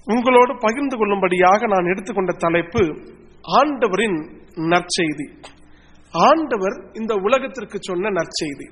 உங்களோடு பகிர்ந்து கொள்ளும்படியாக நான் எடுத்துக்கொண்ட தலைப்பு ஆண்டவரின் நற்செய்தி ஆண்டவர் இந்த உலகத்திற்கு சொன்ன நற்செய்தி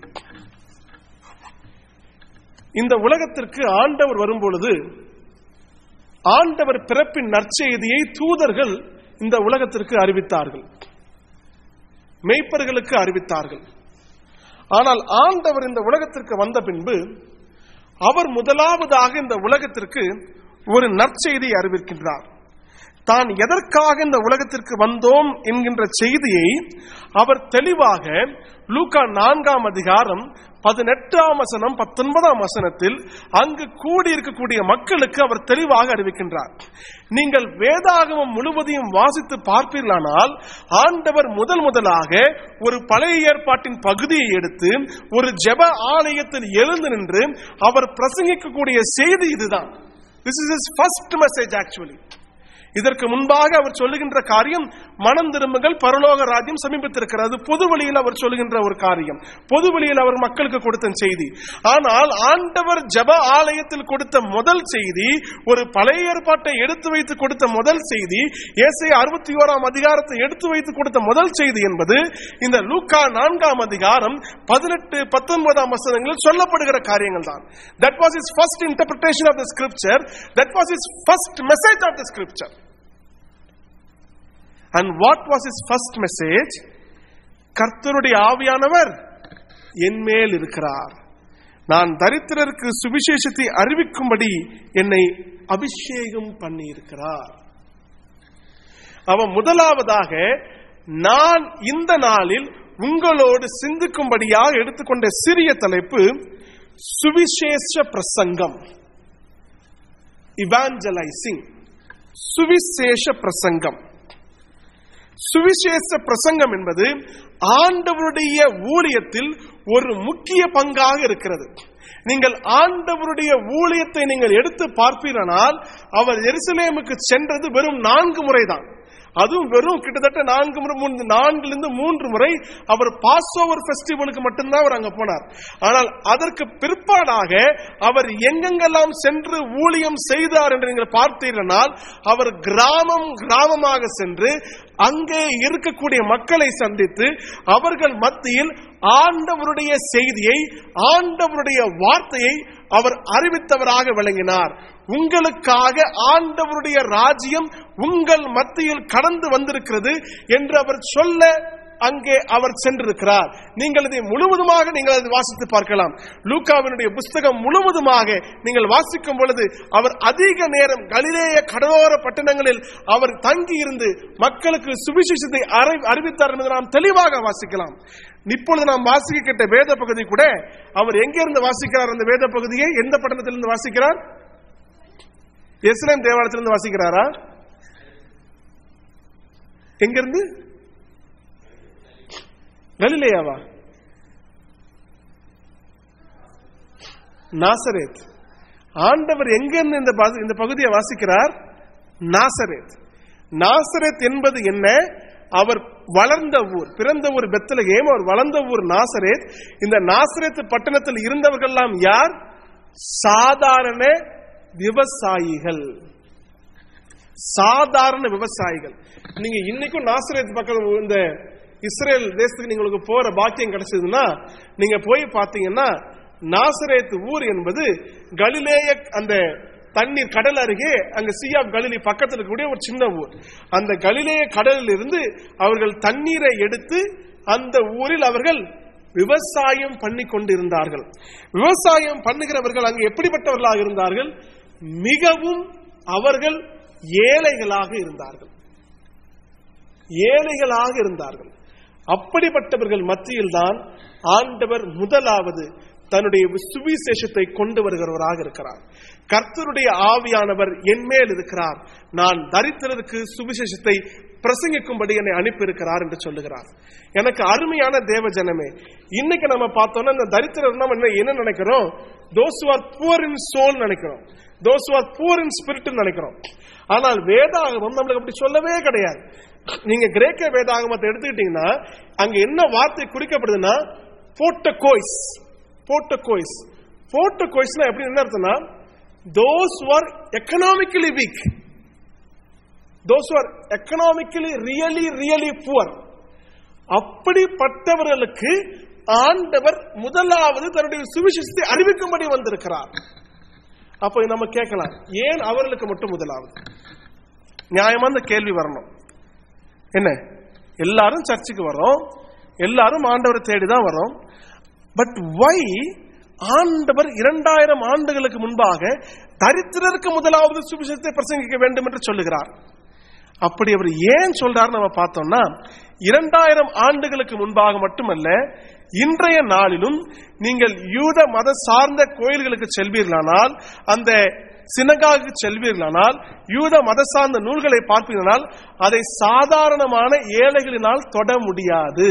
இந்த உலகத்திற்கு ஆண்டவர் வரும்பொழுது ஆண்டவர் பிறப்பின் நற்செய்தியை தூதர்கள் இந்த உலகத்திற்கு அறிவித்தார்கள் மெய்ப்பர்களுக்கு அறிவித்தார்கள் ஆனால் ஆண்டவர் இந்த உலகத்திற்கு வந்த பின்பு அவர் முதலாவதாக இந்த உலகத்திற்கு ஒரு நற்செய்தியை அறிவிக்கின்றார் தான் எதற்காக இந்த உலகத்திற்கு வந்தோம் என்கின்ற செய்தியை அவர் தெளிவாக லூகா நான்காம் அதிகாரம் பதினெட்டாம் வசனம் பத்தொன்பதாம் வசனத்தில் அங்கு கூடியிருக்கக்கூடிய மக்களுக்கு அவர் தெளிவாக அறிவிக்கின்றார் நீங்கள் வேதாகமம் முழுவதையும் வாசித்து பார்ப்பீர்களானால் ஆண்டவர் முதல் முதலாக ஒரு பழைய ஏற்பாட்டின் பகுதியை எடுத்து ஒரு ஜெப ஆலயத்தில் எழுந்து நின்று அவர் பிரசங்கிக்கக்கூடிய செய்தி இதுதான் this is is first message actually இதற்கு முன்பாக அவர் சொல்லுகின்ற காரியம் மனம் திரும்புங்கள் பரலோக ராஜ்யம் சமீபித்திருக்கிறது பொது வழியில் அவர் சொல்லுகின்ற ஒரு காரியம் பொது வழியில் அவர் மக்களுக்கு கொடுத்த செய்தி ஆனால் ஆண்டவர் ஜப ஆலயத்தில் கொடுத்த முதல் செய்தி ஒரு பழைய ஏற்பாட்டை எடுத்து வைத்து கொடுத்த முதல் செய்தி ஏசை அறுபத்தி ஓராம் அதிகாரத்தை எடுத்து வைத்து கொடுத்த முதல் செய்தி என்பது இந்த லூக்கா நான்காம் அதிகாரம் பதினெட்டு பத்தொன்பதாம் வசனங்களில் சொல்லப்படுகிற காரியங்கள் தான் that was is first interpretation of the scripture that was is first message of the scripture and what was is first message கர்த்தருடைய ஆவியானவர் என் மேல் இருக்கிறார் நான் தரித்திரருக்கு சுவிசேஷத்தை அறிவிக்கும்படி என்னை அபிஷேகம் பண்ணி இருக்கிறார் அவன் முதலாவதாக நான் இந்த நாளில் உங்களோடு சிந்திக்கும்படியாக எடுத்துக்கொண்ட சிறிய தலைப்பு சுவிசேஷ பிரசங்கம் இவாஞ்சலைசிங் சுவிசேஷ பிரசங்கம் சுவிசேஷ பிரசங்கம் என்பது ஆண்டவருடைய ஊழியத்தில் ஒரு முக்கிய பங்காக இருக்கிறது நீங்கள் ஆண்டவருடைய ஊழியத்தை நீங்கள் எடுத்து பார்ப்பீரானால் அவர் எருசலேமுக்கு சென்றது வெறும் நான்கு முறைதான் அதுவும் வெறும் கிட்டத்தட்ட நான்கு முறை மூன்று நான்கிலிருந்து மூன்று முறை அவர் பாஸ் ஓவர் பெஸ்டிவலுக்கு மட்டும்தான் அவர் அங்க போனார் ஆனால் அதற்கு பிற்பாடாக அவர் எங்கெங்கெல்லாம் சென்று ஊழியம் செய்தார் என்று நீங்கள் பார்த்தீர்களால் அவர் கிராமம் கிராமமாக சென்று அங்கே இருக்கக்கூடிய மக்களை சந்தித்து அவர்கள் மத்தியில் ஆண்டவருடைய செய்தியை ஆண்டவருடைய வார்த்தையை அவர் அறிவித்தவராக விளங்கினார் உங்களுக்காக ஆண்டவருடைய ராஜ்யம் உங்கள் மத்தியில் கடந்து வந்திருக்கிறது என்று அவர் சொல்ல அங்கே அவர் சென்றிருக்கிறார் நீங்கள் இதை முழுவதுமாக நீங்கள் அதை வாசித்து பார்க்கலாம் லூக்காவினுடைய புஸ்தகம் முழுவதுமாக நீங்கள் வாசிக்கும் பொழுது அவர் அதிக நேரம் கலிலேய கடலோர பட்டணங்களில் அவர் தங்கி இருந்து மக்களுக்கு சுவிசேஷத்தை அறி- அறிவித்தார் என்பதை நாம் தெளிவாக வாசிக்கலாம் இப்பொழுது நாம் வாசிக்க கேட்ட வேத பகுதி கூட அவர் எங்கிருந்து வாசிக்கிறார் அந்த வேத பகுதியை எந்த பட்டணத்திலிருந்து வாசிக்கிறார் எஸ்லேம் தேவாலயத்திலிருந்து வாசிக்கிறாரா எங்கிருந்து கலிலேயாவா நாசரேத் ஆண்டவர் எங்கிருந்து இந்த பகு- இந்த பகுதியை வாசிக்கிறார் நாசரேத் நாசரேத் என்பது என்ன அவர் வளர்ந்த ஊர் பிறந்த ஊர் பெத்தலகேம் அவர் வளர்ந்த ஊர் நாசரேத் இந்த நாசரேத் பட்டணத்தில் இருந்தவர்கள் எல்லாம் யார் சாதாரண விவசாயிகள் சாதாரண விவசாயிகள் நீங்க இன்னைக்கும் நாசரேத் பக்கம் இந்த இஸ்ரேல் தேசத்துக்கு நீங்களுக்கு போற பாக்கியம் கிடைச்சதுன்னா நீங்க போய் பாத்தீங்கன்னா நாசரேத் ஊர் என்பது கலிலேய அந்த தண்ணீர் கடல் அருகே அங்க சி ஆஃப் கலிலி பக்கத்தில் இருக்கக்கூடிய ஒரு சின்ன ஊர் அந்த கலிலேய கடலில் இருந்து அவர்கள் தண்ணீரை எடுத்து அந்த ஊரில் அவர்கள் விவசாயம் பண்ணி கொண்டிருந்தார்கள் விவசாயம் பண்ணுகிறவர்கள் அங்கு எப்படிப்பட்டவர்களாக இருந்தார்கள் மிகவும் அவர்கள் ஏழைகளாக இருந்தார்கள் ஏழைகளாக இருந்தார்கள் அப்படிப்பட்டவர்கள் மத்தியில் தான் ஆண்டவர் முதலாவது தன்னுடைய சுவிசேஷத்தை கொண்டு வருகிறவராக இருக்கிறார் கர்த்தருடைய ஆவியானவர் என் மேல் இருக்கிறார் நான் தரித்திரருக்கு சுவிசேஷத்தை பிரசங்கிக்கும்படி என்னை அனுப்பியிருக்கிறார் என்று சொல்லுகிறார் எனக்கு அருமையான தேவ ஜனமே இன்னைக்கு நம்ம பார்த்தோம்னா இந்த தரித்திரர் நம்ம என்ன என்ன நினைக்கிறோம் those are poor in soul நினைக்கிறோம் those are poor in spirit நினைக்கிறோம் ஆனால் வேதாகமம் நம்மளுக்கு அப்படி சொல்லவே கிடையாது நீங்க கிரேக்க வேதாகமத்தை எடுத்துக்கிட்டீங்கன்னா அங்க என்ன வார்த்தை குறிக்கப்படுதுன்னா போட்ட கோய்ஸ் போட்ட கோய்ஸ் போட்ட கோய்ஸ்னா எப்படி என்ன அர்த்தம்னா those who are economically weak those who are economically really really poor அப்படிப்பட்டவர்களுக்கு ஆண்டவர் முதலாவது தன்னுடைய சுவிசேஷத்தை அறிவிக்கும்படி வந்திருக்கிறார் அப்ப நம்ம கேட்கலாம் ஏன் அவர்களுக்கு மட்டும் முதலாவது நியாயமா இந்த கேள்வி வரணும் என்ன எல்லாரும் சர்ச்சுக்கு வரோம் எல்லாரும் ஆண்டவரை தேடிதான் வரோம் பட் வை ஆண்டவர் இரண்டாயிரம் ஆண்டுகளுக்கு முன்பாக தரித்திரருக்கு முதலாவது சுவிசேஷத்தை பிரசங்கிக்க வேண்டும் என்று சொல்லுகிறார் அப்படி அவர் ஏன் சொல்றாரு நம்ம பார்த்தோம்னா இரண்டாயிரம் ஆண்டுகளுக்கு முன்பாக மட்டுமல்ல இன்றைய நாளிலும் நீங்கள் யூத மத சார்ந்த கோயில்களுக்கு செல்வீர்களானால் அந்த சினகாவுக்கு செல்வீர்களானால் யூத மத சார்ந்த நூல்களை பார்ப்பீர்களானால் அதை சாதாரணமான ஏழைகளினால் தொட முடியாது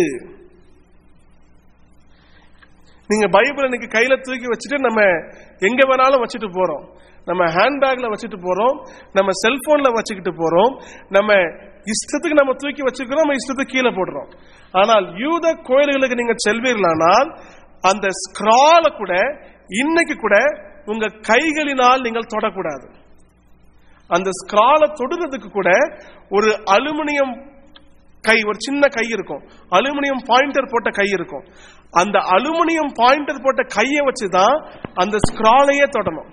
நீங்க பைபிள் இன்னைக்கு கையில தூக்கி வச்சுட்டு நம்ம எங்க வேணாலும் வச்சுட்டு போறோம் நம்ம ஹேண்ட்பேக்ல வச்சுட்டு போறோம் நம்ம செல்போன்ல வச்சுக்கிட்டு போறோம் நம்ம இஷ்டத்துக்கு நம்ம தூக்கி வச்சுக்கிறோம் நம்ம இஷ்டத்துக்கு கீழே போடுறோம் ஆனால் யூத கோயில்களுக்கு நீங்க செல்வீர்களானால் அந்த ஸ்கிரால கூட இன்னைக்கு கூட உங்க கைகளினால் நீங்கள் தொடக்கூடாது அந்த ஸ்கிரால தொடுறதுக்கு கூட ஒரு அலுமினியம் கை ஒரு சின்ன கை இருக்கும் அலுமினியம் பாயிண்டர் போட்ட கை இருக்கும் அந்த அலுமினியம் பாயிண்டர் போட்ட கையை வச்சுதான் அந்த ஸ்கிராலையே தொடணும்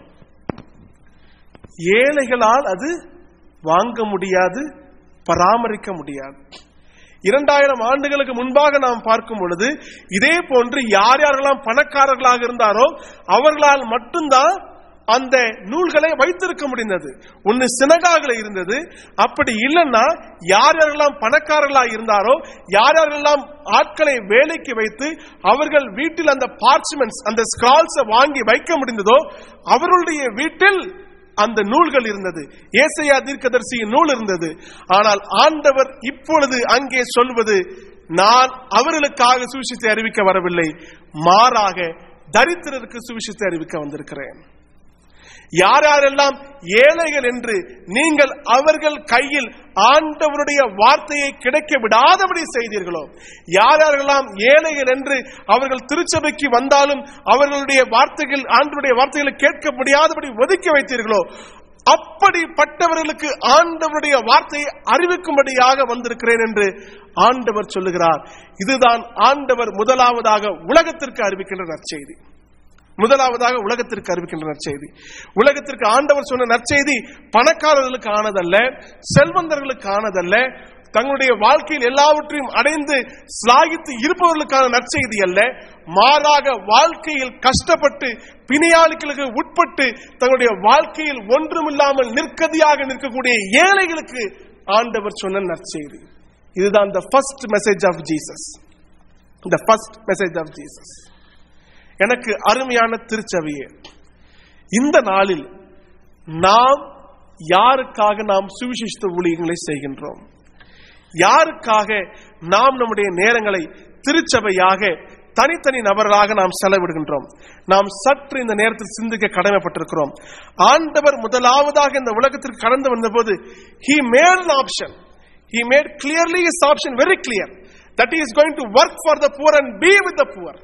ஏழைகளால் அது வாங்க முடியாது பராமரிக்க முடியாது இரண்டாயிரம் ஆண்டுகளுக்கு முன்பாக நாம் பார்க்கும் பொழுது இதே போன்று யார் யாரெல்லாம் பணக்காரர்களாக இருந்தாரோ அவர்களால் மட்டும்தான் அந்த நூல்களை வைத்திருக்க முடிந்தது ஒன்னு சினகாகல இருந்தது அப்படி இல்லைன்னா யார் யாரெல்லாம் பணக்காரர்களாக இருந்தாரோ யார் யாரெல்லாம் ஆட்களை வேலைக்கு வைத்து அவர்கள் வீட்டில் அந்த பார்ச்மெண்ட்ஸ் அந்த ஸ்கிரால்ஸ் வாங்கி வைக்க முடிந்ததோ அவர்களுடைய வீட்டில் அந்த நூல்கள் இருந்தது ஏசையா தீர்க்கதரிசியின் நூல் இருந்தது ஆனால் ஆண்டவர் இப்பொழுது அங்கே சொல்வது நான் அவர்களுக்காக சுவிசேஷத்தை அறிவிக்க வரவில்லை மாறாக தரித்திரருக்கு சுவிசேஷத்தை அறிவிக்க வந்திருக்கிறேன் யார் யாரெல்லாம் ஏழைகள் என்று நீங்கள் அவர்கள் கையில் ஆண்டவருடைய வார்த்தையை கிடைக்க விடாதபடி செய்தீர்களோ யார் யாரெல்லாம் ஏழைகள் என்று அவர்கள் திருச்சபைக்கு வந்தாலும் அவர்களுடைய வார்த்தைகள் ஆண்டவருடைய வார்த்தைகளை கேட்க முடியாதபடி ஒதுக்கி வைத்தீர்களோ அப்படிப்பட்டவர்களுக்கு ஆண்டவருடைய வார்த்தையை அறிவிக்கும்படியாக வந்திருக்கிறேன் என்று ஆண்டவர் சொல்லுகிறார் இதுதான் ஆண்டவர் முதலாவதாக உலகத்திற்கு அறிவிக்கின்ற நற்செய்தி முதலாவதாக உலகத்திற்கு அறிவிக்கின்ற நற்செய்தி உலகத்திற்கு ஆண்டவர் சொன்ன நற்செய்தி பணக்காரர்களுக்கு ஆனதல்ல செல்வந்தர்களுக்கு ஆனதல்ல தங்களுடைய வாழ்க்கையில் எல்லாவற்றையும் அடைந்து சிலாகித்து இருப்பவர்களுக்கான நற்செய்தி அல்ல மாறாக வாழ்க்கையில் கஷ்டப்பட்டு பிணியாளிகளுக்கு உட்பட்டு தங்களுடைய வாழ்க்கையில் ஒன்றுமில்லாமல் நிற்கதியாக நிற்கக்கூடிய ஏழைகளுக்கு ஆண்டவர் சொன்ன நற்செய்தி இதுதான் the first message of Jesus the first message of Jesus எனக்கு அருமையான திருச்சபையே இந்த நாளில் நாம் யாருக்காக நாம் சுவிசேஷ ஊழியங்களை செய்கின்றோம் யாருக்காக நாம் நம்முடைய நேரங்களை திருச்சபையாக தனித்தனி நபர்களாக நாம் செலவிடுகின்றோம் நாம் சற்று இந்த நேரத்தில் சிந்திக்க கடமைப்பட்டிருக்கிறோம் ஆண்டவர் முதலாவதாக இந்த உலகத்திற்கு கடந்து வந்தபோது he made an option he made clearly his option very clear that he is going to work for the poor and be with the poor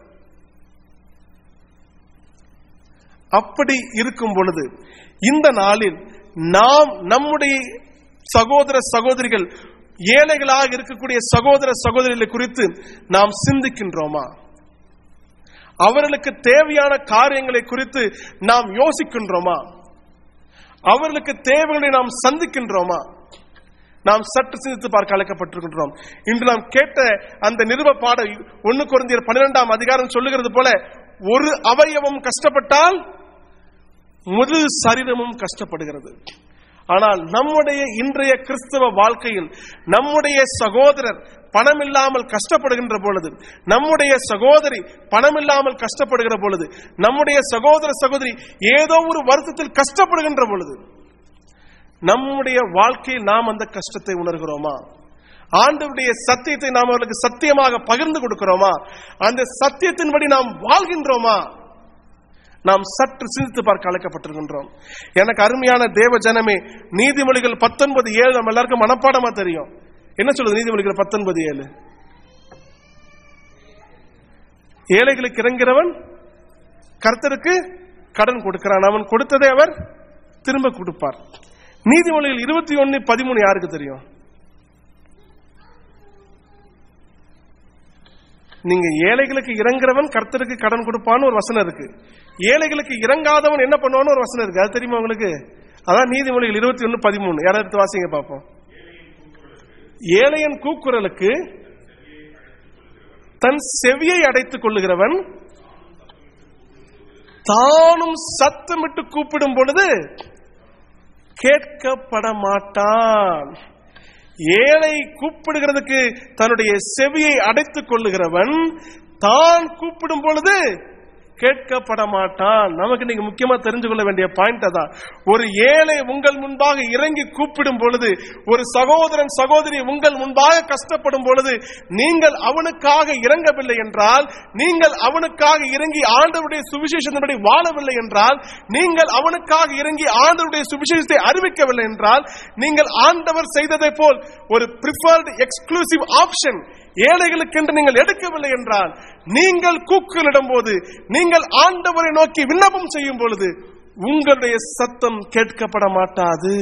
அப்படி இருக்கும் பொழுது இந்த நாளில் நாம் நம்முடைய சகோதர சகோதரிகள் ஏழைகளாக இருக்கக்கூடிய சகோதர சகோதரிகளை குறித்து நாம் சிந்திக்கின்றோமா அவர்களுக்கு தேவையான காரியங்களை குறித்து நாம் யோசிக்கின்றோமா அவர்களுக்கு தேவைகளை நாம் சந்திக்கின்றோமா நாம் சற்று சிந்தித்து பார்க்க அழைக்கப்பட்டிருக்கின்றோம் இன்று நாம் கேட்ட அந்த நிருப பாட ஒன்னு குறைந்த பன்னிரெண்டாம் அதிகாரம் சொல்லுகிறது போல ஒரு அவயவம் கஷ்டப்பட்டால் முழு சரீரமும் கஷ்டப்படுகிறது ஆனால் நம்முடைய இன்றைய கிறிஸ்தவ வாழ்க்கையில் நம்முடைய சகோதரர் பணம் இல்லாமல் கஷ்டப்படுகின்ற பொழுது நம்முடைய சகோதரி பணம் இல்லாமல் கஷ்டப்படுகிற பொழுது நம்முடைய சகோதர சகோதரி ஏதோ ஒரு வருத்தத்தில் கஷ்டப்படுகின்ற பொழுது நம்முடைய வாழ்க்கையில் நாம் அந்த கஷ்டத்தை உணர்கிறோமா ஆண்டவருடைய சத்தியத்தை நாம் அவர்களுக்கு சத்தியமாக பகிர்ந்து கொடுக்கிறோமா அந்த சத்தியத்தின்படி நாம் வாழ்கின்றோமா நாம் சற்று சிந்தித்து பார்க்க அழைக்கப்பட்டிருக்கின்றோம் எனக்கு அருமையான தேவ ஜனமே நீதிமொழிகள் பத்தொன்பது ஏழு நம்ம எல்லாருக்கும் மனப்பாடமா தெரியும் என்ன சொல்லுது நீதிமொழிகள் பத்தொன்பது ஏழு ஏழைகளுக்கு இறங்கிறவன் கர்த்தருக்கு கடன் கொடுக்கிறான் அவன் கொடுத்ததை அவர் திரும்ப கொடுப்பார் நீதிமொழிகள் இருபத்தி ஒன்னு பதிமூணு யாருக்கு தெரியும் நீங்க ஏழைகளுக்கு இறங்குறவன் கர்த்தருக்கு கடன் கொடுப்பான்னு ஒரு வசனம் இருக்கு ஏழைகளுக்கு இறங்காதவன் என்ன பண்ணுவான்னு ஒரு வசனம் இருக்கு அது தெரியுமா உங்களுக்கு அதான் நீதிமொழிகள் இருபத்தி ஒன்னு பதிமூணு யாராவது எடுத்து வாசிங்க பார்ப்போம் ஏழையன் கூக்குரலுக்கு தன் செவியை அடைத்துக் கொள்ளுகிறவன் தானும் சத்தமிட்டு கூப்பிடும் பொழுது கேட்கப்பட மாட்டான் ஏழை கூப்பிடுகிறதுக்கு தன்னுடைய செவியை அடைத்துக் கொள்ளுகிறவன் தான் கூப்பிடும் பொழுது கேட்கப்பட மாட்டான் நமக்கு நீங்க முக்கியமா தெரிஞ்சு கொள்ள வேண்டிய பாயிண்ட் அதான் ஒரு ஏழை உங்கள் முன்பாக இறங்கி கூப்பிடும் பொழுது ஒரு சகோதரன் சகோதரி உங்கள் முன்பாக கஷ்டப்படும் பொழுது நீங்கள் அவனுக்காக இறங்கவில்லை என்றால் நீங்கள் அவனுக்காக இறங்கி ஆண்டவருடைய சுவிசேஷத்தின்படி வாழவில்லை என்றால் நீங்கள் அவனுக்காக இறங்கி ஆண்டவருடைய சுவிசேஷத்தை அறிவிக்கவில்லை என்றால் நீங்கள் ஆண்டவர் செய்ததை போல் ஒரு ப்ரிஃபர்டு எக்ஸ்க்ளூசிவ் ஆப்ஷன் ஏழைகளுக்கென்று நீங்கள் எடுக்கவில்லை என்றால் நீங்கள் கூக்குலிடும் போது நீங்கள் ஆண்டவரை நோக்கி விண்ணப்பம் செய்யும் பொழுது உங்களுடைய சத்தம் கேட்கப்பட மாட்டாது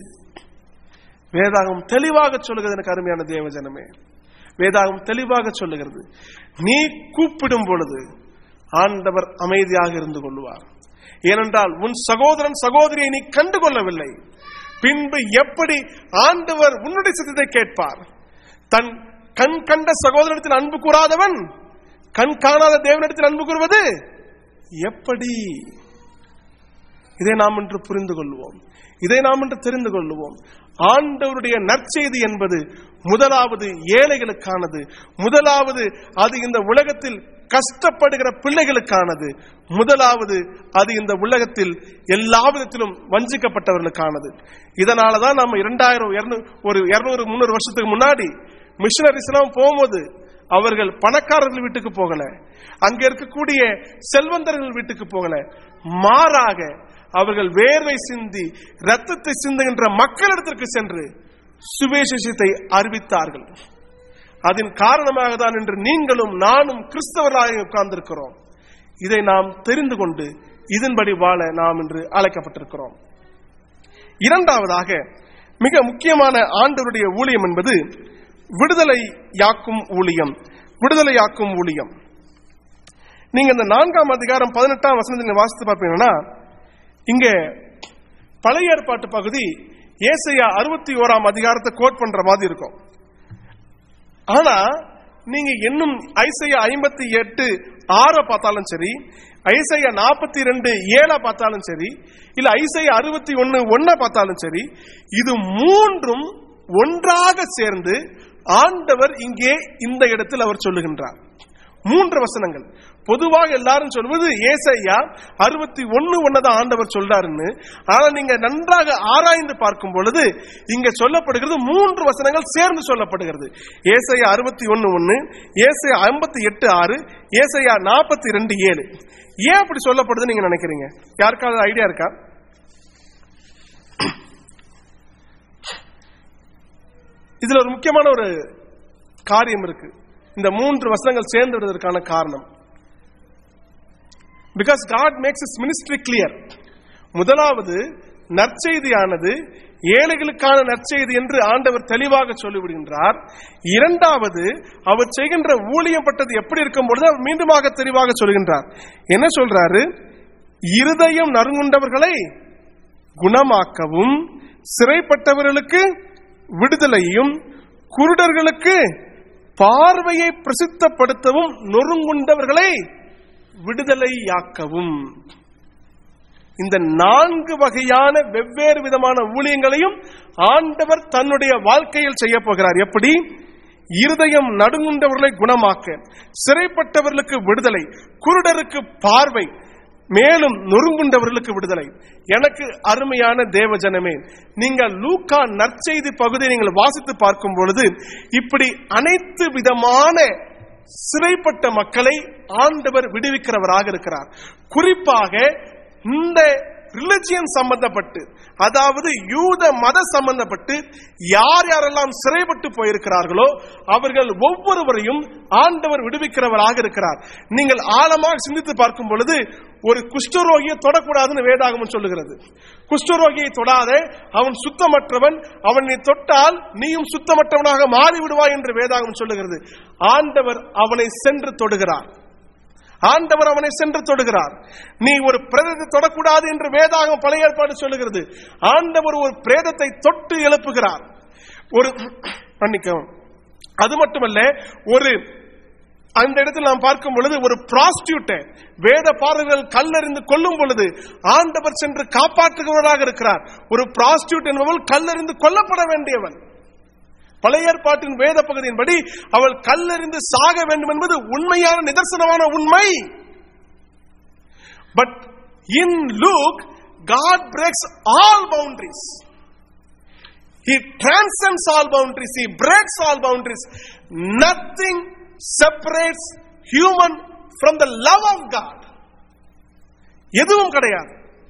வேதாகம் தெளிவாக சொல்லுகிறது எனக்கு அருமையான தேவஜனமே வேதாகம் தெளிவாக சொல்லுகிறது நீ கூப்பிடும் பொழுது ஆண்டவர் அமைதியாக இருந்து கொள்வார் ஏனென்றால் உன் சகோதரன் சகோதரியை நீ கண்டு கொள்ளவில்லை பின்பு எப்படி ஆண்டவர் உன்னுடைய சத்தத்தை கேட்பார் தன் கண் கண்ட சகோதரத்தில் அன்பு கூறாதவன் கண் காணாத தேவனிடத்தில் அன்பு கூறுவது எப்படி இதை நாம் இன்று புரிந்து கொள்வோம் இதை நாம் இன்று தெரிந்து கொள்வோம் ஆண்டவருடைய நற்செய்தி என்பது முதலாவது ஏழைகளுக்கானது முதலாவது அது இந்த உலகத்தில் கஷ்டப்படுகிற பிள்ளைகளுக்கானது முதலாவது அது இந்த உலகத்தில் எல்லா விதத்திலும் வஞ்சிக்கப்பட்டவர்களுக்கானது இதனாலதான் நம்ம இரண்டாயிரம் ஒரு இருநூறு முன்னூறு வருஷத்துக்கு முன்னாடி மிஷனரிஸ் எல்லாம் போகும்போது அவர்கள் பணக்காரர்கள் வீட்டுக்கு போகல அங்க இருக்கக்கூடிய செல்வந்தர்கள் வீட்டுக்கு போகல மாறாக அவர்கள் வேர்வை சிந்தி ரத்தத்தை சிந்துகின்ற மக்களிடத்திற்கு சென்று சுவேசத்தை அறிவித்தார்கள் அதன் காரணமாக தான் இன்று நீங்களும் நானும் கிறிஸ்தவர்களாக உட்கார்ந்திருக்கிறோம் இதை நாம் தெரிந்து கொண்டு இதன்படி வாழ நாம் இன்று அழைக்கப்பட்டிருக்கிறோம் இரண்டாவதாக மிக முக்கியமான ஆண்டவருடைய ஊழியம் என்பது விடுதலை யாக்கும் ஊழியம் விடுதலை யாக்கும் ஊழியம் நீங்க இந்த நான்காம் அதிகாரம் பதினெட்டாம் வசனத்தில் வாசித்து பார்ப்பீங்கன்னா இங்க பழைய ஏற்பாட்டு பகுதி ஏசையா அறுபத்தி ஓராம் அதிகாரத்தை கோட் பண்ற மாதிரி இருக்கும் ஆனா நீங்க இன்னும் ஐசையா ஐம்பத்தி எட்டு ஆற பார்த்தாலும் சரி ஐசையா நாற்பத்தி ரெண்டு ஏழ பார்த்தாலும் சரி இல்ல ஐசையா அறுபத்தி ஒன்னு ஒன்ன பார்த்தாலும் சரி இது மூன்றும் ஒன்றாக சேர்ந்து ஆண்டவர் இங்கே இந்த இடத்தில் அவர் சொல்லுகின்றார் மூன்று வசனங்கள் பொதுவாக எல்லாரும் சொல்வது ஏசையா அறுபத்தி ஒன்னு ஒன்னதான் ஆண்டவர் சொல்றாருன்னு ஆனா நீங்க நன்றாக ஆராய்ந்து பார்க்கும் பொழுது இங்க சொல்லப்படுகிறது மூன்று வசனங்கள் சேர்ந்து சொல்லப்படுகிறது ஏசையா அறுபத்தி ஒன்னு ஒன்னு ஏசையா ஐம்பத்தி எட்டு ஆறு ஏசையா நாற்பத்தி ரெண்டு ஏழு ஏன் அப்படி சொல்லப்படுதுன்னு நீங்க நினைக்கிறீங்க யாருக்காவது ஐடியா இருக்கா இதுல ஒரு முக்கியமான ஒரு காரியம் இருக்கு இந்த மூன்று வசனங்கள் சேர்ந்து விடுவதற்கான காரணம் because God makes is ministry clear முதலாவது நற்செய்தியானது ஏழைகளுக்கான நற்செய்தி என்று ஆண்டவர் தெளிவாக சொல்லிவிடுகின்றார் இரண்டாவது அவர் செய்கின்ற ஊழியம் பட்டது எப்படி இருக்கும் பொழுது அவர் மீண்டுமாக தெளிவாக சொல்கின்றார் என்ன சொல்றாரு இருதயம் நறுங்குண்டவர்களை குணமாக்கவும் சிறைப்பட்டவர்களுக்கு விடுதலையும் குருடர்களுக்கு பார்வையை பிரசித்தப்படுத்தவும் நொறுங்குண்டவர்களை விடுதலையாக்கவும் இந்த நான்கு வகையான வெவ்வேறு விதமான ஊழியங்களையும் ஆண்டவர் தன்னுடைய வாழ்க்கையில் செய்ய போகிறார் எப்படி இருதயம் நடுங்குண்டவர்களை குணமாக்க சிறைப்பட்டவர்களுக்கு விடுதலை குருடருக்கு பார்வை மேலும் நொறுங்குண்டவர்களுக்கு விடுதலை எனக்கு அருமையான தேவஜனமே நீங்கள் லூக்கா நற்செய்தி பகுதியை நீங்கள் வாசித்து பார்க்கும் பொழுது இப்படி அனைத்து விதமான சிறைப்பட்ட மக்களை ஆண்டவர் விடுவிக்கிறவராக இருக்கிறார் குறிப்பாக இந்த ரிலிஜியன் சம்பந்தப்பட்டு அதாவது யூத மத சம்பந்தப்பட்டு யார் யாரெல்லாம் சிறைப்பட்டு போயிருக்கிறார்களோ அவர்கள் ஒவ்வொருவரையும் ஆண்டவர் விடுவிக்கிறவராக இருக்கிறார் நீங்கள் ஆழமாக சிந்தித்து பார்க்கும் பொழுது ஒரு குஷ்டரோகியை தொடக்கூடாதுன்னு வேதாகமம் சொல்லுகிறது குஷ்டரோகியை தொடாதே அவன் சுத்தமற்றவன் அவனை தொட்டால் நீயும் சுத்தமற்றவனாக மாறி விடுவாய் என்று வேதாகமம் சொல்லுகிறது ஆண்டவர் அவனை சென்று தொடுகிறார் ஆண்டவர் அவனை சென்று தொடுகிறார் நீ ஒரு பிரேதத்தை தொடக்கூடாது என்று வேதாகம் பழைய ஏற்பாடு சொல்லுகிறது ஆண்டவர் ஒரு பிரேதத்தை தொட்டு எழுப்புகிறார் ஒரு மன்னிக்கவும் அது மட்டுமல்ல ஒரு அந்த இடத்தில் நாம் பார்க்கும் பொழுது ஒரு பிராஸ்டியூட்டை வேத பாடல்கள் கல்லறிந்து கொல்லும் பொழுது ஆண்டவர் சென்று காப்பாற்றுகிறவராக இருக்கிறார் ஒரு பிராஸ்டியூட் என்பவள் கல்லறிந்து கொல்லப்பட வேண்டியவன் பழைய ஏற்பாட்டின் வேத பகுதியின்படி அவள் கல்லறிந்து சாக வேண்டும் என்பது உண்மையான நிதர்சனமான உண்மை but in Luke God breaks all boundaries He transcends all boundaries. He breaks all boundaries. Nothing separates human from the love of God. எதுவும் கிடையாது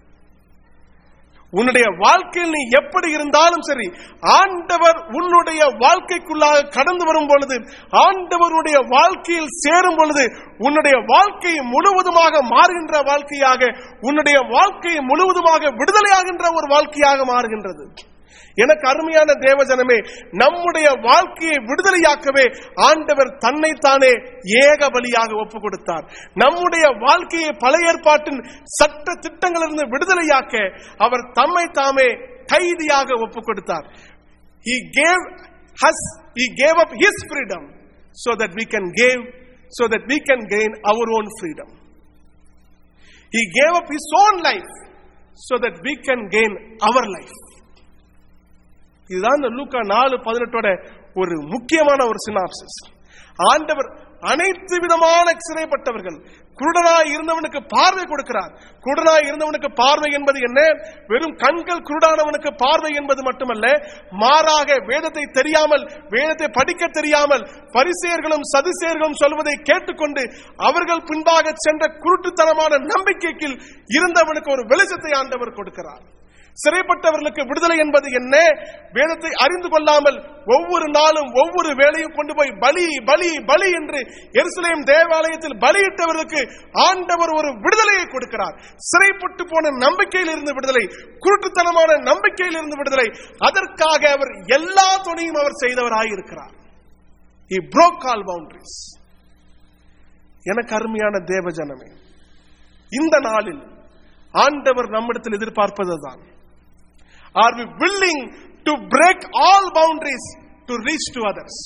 உன்னுடைய வாழ்க்கையில் நீ எப்படி இருந்தாலும் சரி ஆண்டவர் உன்னுடைய வாழ்க்கைக்குள்ளாக கடந்து வரும் பொழுது ஆண்டவருடைய வாழ்க்கையில் சேரும் பொழுது உன்னுடைய வாழ்க்கை முழுவதுமாக மாறுகின்ற வாழ்க்கையாக உன்னுடைய வாழ்க்கை முழுவதுமாக விடுதலையாகின்ற ஒரு வாழ்க்கையாக மாறுகின்றது எனக்கு அருமையான தேவஜனமே நம்முடைய வாழ்க்கையை விடுதலையாக்கவே ஆண்டவர் தன்னைத்தானே ஏக பலியாக ஒப்பு கொடுத்தார் நம்முடைய வாழ்க்கையை பழைய ஏற்பாட்டின் சட்ட திட்டங்களிலிருந்து விடுதலையாக்க அவர் தம்மை தாமே கைதியாக ஒப்பு கொடுத்தார் he gave us he gave up his freedom so that we can give so that we can gain our own freedom he gave up his own life so that we can gain our life இதுதான் இந்த லூக்கா நாலு பதினெட்டோட ஒரு முக்கியமான ஒரு synopsis ஆண்டவர் அனைத்து விதமான சிறைப்பட்டவர்கள் குருடனாய் இருந்தவனுக்கு பார்வை கொடுக்கிறார் குருடனாய் இருந்தவனுக்கு பார்வை என்பது என்ன வெறும் கண்கள் குருடானவனுக்கு பார்வை என்பது மட்டுமல்ல மாறாக வேதத்தை தெரியாமல் வேதத்தை படிக்க தெரியாமல் பரிசேயர்களும் சதிசேயர்களும் சொல்வதை கேட்டுக்கொண்டு அவர்கள் பின்பாக சென்ற குருட்டுத்தனமான நம்பிக்கைக்கு இருந்தவனுக்கு ஒரு வெளிச்சத்தை ஆண்டவர் கொடுக்கிறார் சிறைப்பட்டவர்களுக்கு விடுதலை என்பது என்ன வேதத்தை அறிந்து கொள்ளாமல் ஒவ்வொரு நாளும் ஒவ்வொரு வேலையும் கொண்டு போய் பலி பலி பலி என்று எருசலேம் தேவாலயத்தில் பலியிட்டவர்களுக்கு ஆண்டவர் ஒரு விடுதலையை கொடுக்கிறார் சிறைப்பட்டு போன நம்பிக்கையில் இருந்து விடுதலை குருட்டுத்தனமான நம்பிக்கையில் இருந்து விடுதலை அதற்காக அவர் எல்லா துணையும் அவர் செய்தவராய் இருக்கிறார் He broke all boundaries. எனக்கு அருமையான தேவஜனமே இந்த நாளில் ஆண்டவர் நம்மிடத்தில் எதிர்பார்ப்பதுதான் are we willing to break all boundaries to reach to others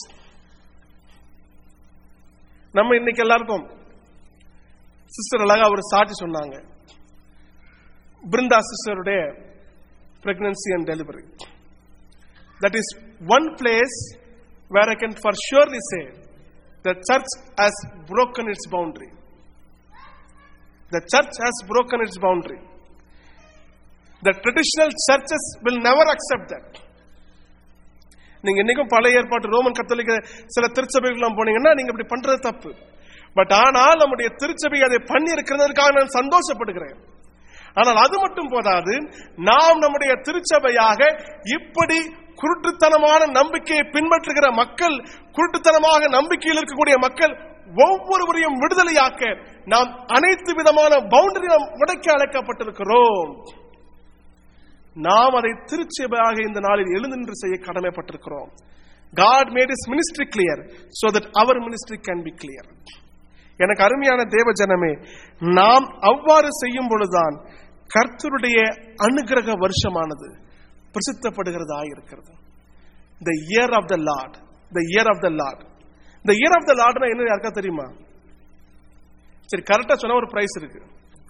நம்ம இன்னைக்கு எல்லாருக்கும் சிஸ்டர் அழகா ஒரு சாட்சி சொன்னாங்க பிருந்தா சிஸ்டருடைய pregnancy and delivery that is one place where I can for surely say the church has broken it's boundary The church has broken its boundary. The traditional churches will never accept that. நீங்க இன்னைக்கும் பழைய ஏற்பாட்டு Roman கத்தோலிக்க சில திருச்சபைகள் போனீங்கன்னா நீங்க இப்படி பண்றது தப்பு பட் ஆனால் நம்முடைய திருச்சபை அதை பண்ணி இருக்கிறதற்காக நான் சந்தோஷப்படுகிறேன் ஆனால் அது மட்டும் போதாது நாம் நம்முடைய திருச்சபையாக இப்படி குருட்டுத்தனமான நம்பிக்கையை பின்பற்றுகிற மக்கள் குருட்டுத்தனமாக நம்பிக்கையில் இருக்கக்கூடிய மக்கள் ஒவ்வொருவரையும் விடுதலையாக்க நாம் அனைத்து விதமான பவுண்டரி நாம் உடைக்க அழைக்கப்பட்டிருக்கிறோம் நாம் அதை திருச்சபையாக இந்த நாளில் எழுந்தின்று செய்ய கடமைப்பட்டிருக்கிறோம் God made is ministry clear so that our ministry can be clear எனக்கு அருமையான தேவ ஜனமே நாம் அவ்வாறு செய்யும் பொழுதுதான் கர்த்தருடைய அனுகிரக வருஷமானது பிரசித்தப்படுகிறதா இருக்கிறது the year of the lord the year of the lord இந்த இயர் ஆஃப் த லார்ட்னா என்ன யாருக்கா தெரியுமா சரி கரெக்டா சொன்னா ஒரு பிரைஸ் இருக்கு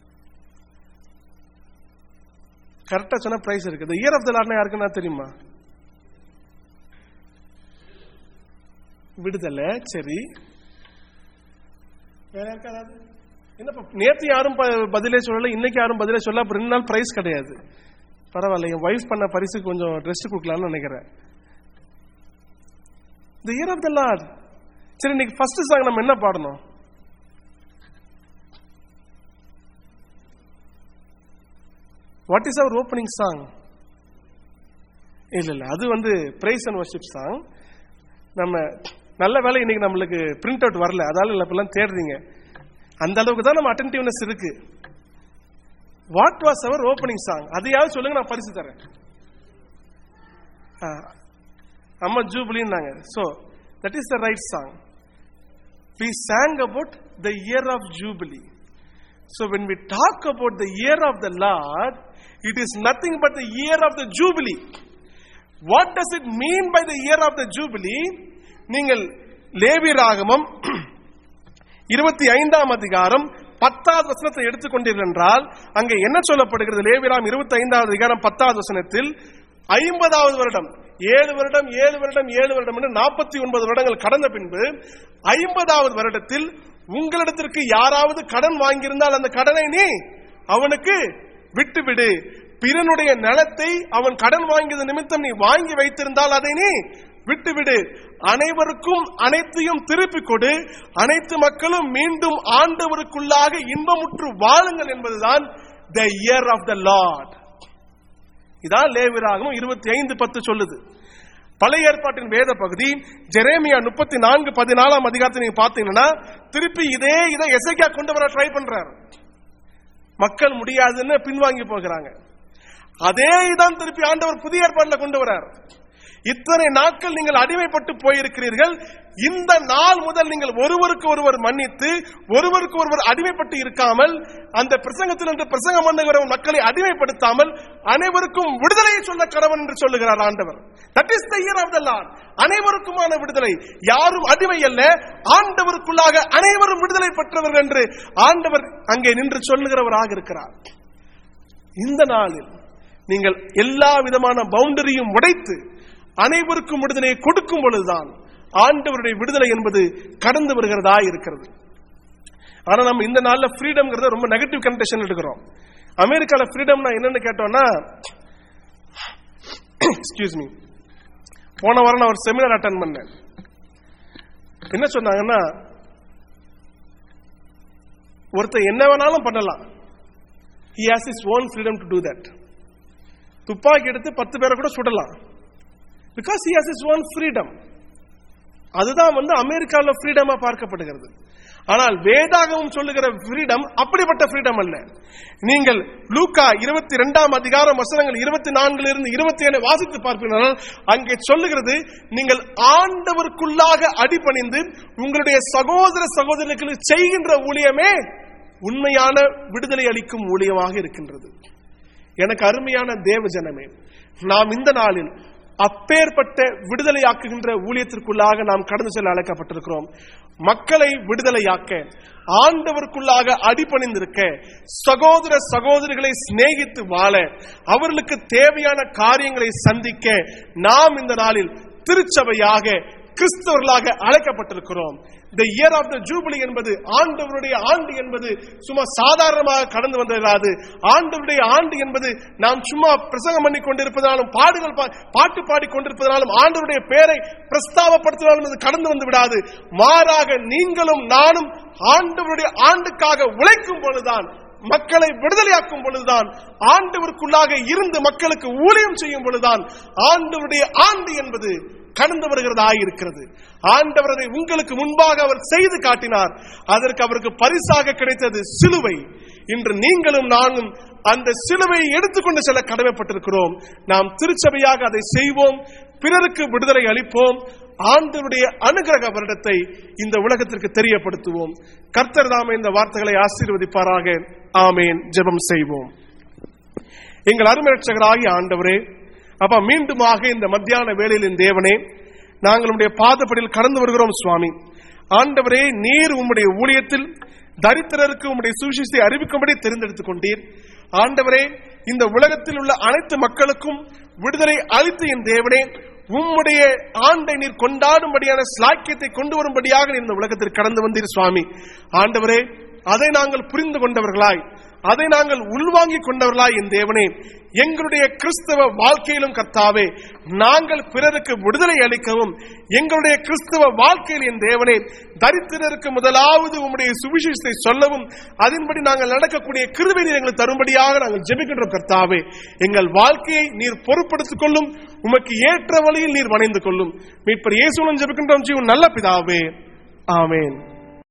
கரெக்டா சொன்னா பிரைஸ் இருக்கு இந்த இயர் ஆஃப் த லார்ட்னா யாருக்குன்னா தெரியுமா விடுதலை சரி வேற யாருக்கா ஏதாவது என்னப்பா நேத்து யாரும் ப- பதிலே சொல்லல இன்னைக்கு யாரும் பதிலே சொல்ல அப்ப ரெண்டு நாள் பிரைஸ் கிடையாது பரவாயில்ல என் வைஃப் பண்ண பரிசுக்கு கொஞ்சம் ரெஸ்ட் கொடுக்கலாம்னு நினைக்கிறேன் the year of the lord சரி இன்னைக்கு ஃபர்ஸ்ட் சாங் நம்ம என்ன பாடணும் what is our opening song இல்ல இல்ல அது வந்து பிரைஸ் அண்ட் வர்ஷிப் சாங் நம்ம நல்ல வேலை இன்னைக்கு நம்மளுக்கு பிரிண்ட் அவுட் வரல அதால இல்ல இப்பெல்லாம் தேடுறீங்க அந்த அளவுக்கு தான் நம்ம அட்டன்டிவ்னஸ் இருக்கு what was our opening song அதையாவது சொல்லுங்க நான் பரிசு தரேன் ஆ, அம்மா ஜூபிலின்னாங்க so that is the right song we sang about the year of Jubilee. So when we talk about the year of the Lord, it is nothing but the year of the Jubilee. What does it mean by the year of the Jubilee? நீங்கள் லேவி ராகமம் இருபத்தி ஐந்தாம் அதிகாரம் பத்தாவது வசனத்தை எடுத்துக்கொண்டீர்கள் என்றால் அங்கே என்ன சொல்லப்படுகிறது லேவிராம் இருபத்தி ஐந்தாவது அதிகாரம் பத்தாவது வசனத்தில் ஐம்பதாவது வருடம் ஏழு வருடம் ஏழு வருடம் ஏழு வருடம் என்று நாற்பத்தி ஒன்பது வருடங்கள் கடந்த பின்பு ஐம்பதாவது வருடத்தில் உங்களிடத்திற்கு யாராவது கடன் வாங்கியிருந்தால் அந்த கடனை நீ அவனுக்கு விட்டுவிடு பிறனுடைய நிலத்தை அவன் கடன் வாங்கியது நிமித்தம் நீ வாங்கி வைத்திருந்தால் அதை நீ விட்டுவிடு அனைவருக்கும் அனைத்தையும் திருப்பிக் கொடு அனைத்து மக்களும் மீண்டும் ஆண்டவருக்குள்ளாக இன்பமுற்று வாழுங்கள் என்பதுதான் the year of the lord இதான் லேவிராகமும் இருபத்தி ஐந்து பத்து சொல்லுது பழைய ஏற்பாட்டின் வேத பகுதி ஜெரேமியா முப்பத்தி நான்கு பதினாலாம் அதிகாரத்தை நீங்க பாத்தீங்கன்னா திருப்பி இதே இதை எசைக்கா கொண்டு வர ட்ரை பண்றாரு மக்கள் முடியாதுன்னு பின்வாங்கி போகிறாங்க அதே இதான் திருப்பி ஆண்டவர் புதிய ஏற்பாட்டில் கொண்டு வரார் இத்தனை நாட்கள் நீங்கள் அடிமைப்பட்டு போயிருக்கிறீர்கள் இந்த நாள் முதல் நீங்கள் ஒருவருக்கு ஒருவர் மன்னித்து ஒருவருக்கு ஒருவர் அடிமைப்பட்டு இருக்காமல் அந்த பிரசங்கத்தில் என்று பிரசங்கம் பண்ணுகிற மக்களை அடிமைப்படுத்தாமல் அனைவருக்கும் விடுதலையை சொல்ல கடவன் என்று சொல்லுகிறார் ஆண்டவர் that is the year of the lord அனைவருக்குமான விடுதலை யாரும் அடிமை அல்ல ஆண்டவருக்குள்ளாக அனைவரும் விடுதலை பெற்றவர்கள் என்று ஆண்டவர் அங்கே நின்று சொல்லுகிறவராக இருக்கிறார் இந்த நாளில் நீங்கள் எல்லா விதமான பவுண்டரியும் உடைத்து அனைவருக்கும் விடுதலையை கொடுக்கும் பொழுதுதான் ஆண்டவருடைய விடுதலை என்பது கடந்து வருகிறதா இருக்கிறது ஆனா நம்ம இந்த நாள்ல ஃப்ரீடம்ங்கிறத ரொம்ப நெகட்டிவ் கனெக்டேஷன் எடுக்கிறோம் அமெரிக்கால ஃப்ரீடம்னா என்னன்னு கேட்டோம்னா எக்ஸ்கியூஸ் மீ போன வாரம் நான் ஒரு செமினார் அட்டன் பண்ணேன் என்ன சொன்னாங்கன்னா ஒருத்தர் என்ன வேணாலும் பண்ணலாம் he has his own freedom to do that துப்பாக்கி எடுத்து பத்து பேரை கூட சுடலாம் because he has his own freedom அதுதான் வந்து அமெரிக்காவில் ஃப்ரீடமா பார்க்கப்படுகிறது ஆனால் வேதாகமும் சொல்லுகிற ஃப்ரீடம் அப்படிப்பட்ட ஃப்ரீடம் அல்ல நீங்கள் லூக்கா இருபத்தி இரண்டாம் அதிகாரம் வசனங்கள் இருபத்தி நான்குல இருந்து இருபத்தி ஏழு வாசித்து பார்ப்பீர்கள் அங்கே சொல்லுகிறது நீங்கள் ஆண்டவருக்குள்ளாக அடிபணிந்து உங்களுடைய சகோதர சகோதரர்களுக்கு செய்கின்ற ஊழியமே உண்மையான விடுதலை அளிக்கும் ஊழியமாக இருக்கின்றது எனக்கு அருமையான தேவ ஜனமே நாம் இந்த நாளில் அப்பேற்பட்ட விடுதலையாக்குகின்ற ஊழியத்திற்குள்ளாக நாம் கடந்து செல்ல அழைக்கப்பட்டிருக்கிறோம் மக்களை விடுதலையாக்க ஆண்டவருக்குள்ளாக அடிபணிந்திருக்க சகோதர சகோதரிகளை சிநேகித்து வாழ அவர்களுக்கு தேவையான காரியங்களை சந்திக்க நாம் இந்த நாளில் திருச்சபையாக கிறிஸ்தவர்களாக அழைக்கப்பட்டிருக்கிறோம் the year of the jubilee என்பது ஆண்டவருடைய ஆண்டு என்பது சும்மா சாதாரணமாக கடந்து வந்திராது ஆண்டவருடைய ஆண்டு என்பது நாம் சும்மா பிரசங்கம் பண்ணி கொண்டிருப்பதாலும் பாடுகள் பா- பாட்டு பாடி கொண்டிருப்பதனாலும் ஆண்டவருடைய பெயரை பிரஸ்தாபப்படுத்தினாலும் அது கடந்து வந்து விடாது மாறாக நீங்களும் நானும் ஆண்டவருடைய ஆண்டுக்காக உழைக்கும் பொழுதுதான் மக்களை விடுதலையாக்கும் பொழுதுதான் ஆண்டவருக்குள்ளாக இருந்து மக்களுக்கு ஊழியம் செய்யும் பொழுதுதான் ஆண்டவருடைய ஆண்டு என்பது கடந்து வருகிறதா இருக்கிறது ஆண்டவர் அதை உங்களுக்கு முன்பாக அவர் செய்து காட்டினார் அதற்கு அவருக்கு பரிசாக கிடைத்தது சிலுவை இன்று நீங்களும் நானும் அந்த சிலுவையை எடுத்துக்கொண்டு செல்ல கடமைப்பட்டிருக்கிறோம் நாம் திருச்சபையாக அதை செய்வோம் பிறருக்கு விடுதலை அளிப்போம் ஆண்டவருடைய அனுகிரக வருடத்தை இந்த உலகத்திற்கு தெரியப்படுத்துவோம் கர்த்தர் தாமே இந்த வார்த்தைகளை ஆசீர்வதிப்பாராக ஆமேன் ஜெபம் செய்வோம் எங்கள் அருமை ரட்சகராகிய ஆண்டவரே அப்பா மீண்டுமாக இந்த மத்தியான வேளையில் தேவனே நாங்கள் உம்முடைய பாதப்படியில் கடந்து வருகிறோம் சுவாமி ஆண்டவரே நீர் உம்முடைய ஊழியத்தில் தரித்திரருக்கு உம்முடைய சுவிசேஷத்தை அறிவிக்கும்படி தெரிந்தெடுத்துக் கொண்டீர் ஆண்டவரே இந்த உலகத்தில் உள்ள அனைத்து மக்களுக்கும் விடுதலை அளித்து என் தேவனே உம்முடைய ஆண்டை நீர் கொண்டாடும்படியான ஸ்லாக்கியத்தை கொண்டு வரும்படியாக நீர் இந்த உலகத்திற்கு கடந்து வந்தீர் சுவாமி ஆண்டவரே அதை நாங்கள் புரிந்து கொண்டவர்களாய் அதை நாங்கள் உள்வாங்கிக் கொண்டவர்களாய் என் தேவனே எங்களுடைய கிறிஸ்தவ வாழ்க்கையிலும் கர்த்தாவே நாங்கள் பிறருக்கு விடுதலை அளிக்கவும் எங்களுடைய கிறிஸ்தவ வாழ்க்கையில் என் தேவனே தரித்திரருக்கு முதலாவது உம்முடைய சுவிசேஷத்தை சொல்லவும் அதன்படி நாங்கள் நடக்கக்கூடிய கிருபை நீர் எங்களுக்கு தரும்படியாக நாங்கள் ஜெபிக்கின்றோம் கர்த்தாவே எங்கள் வாழ்க்கையை நீர் பொறுப்படுத்திக் கொள்ளும் உமக்கு ஏற்ற வழியில் நீர் வணைந்து கொள்ளும் மீட்பர் இயேசுடன் ஜெபிக்கின்றோம் ஜீவன் நல்ல பிதாவே ஆமென்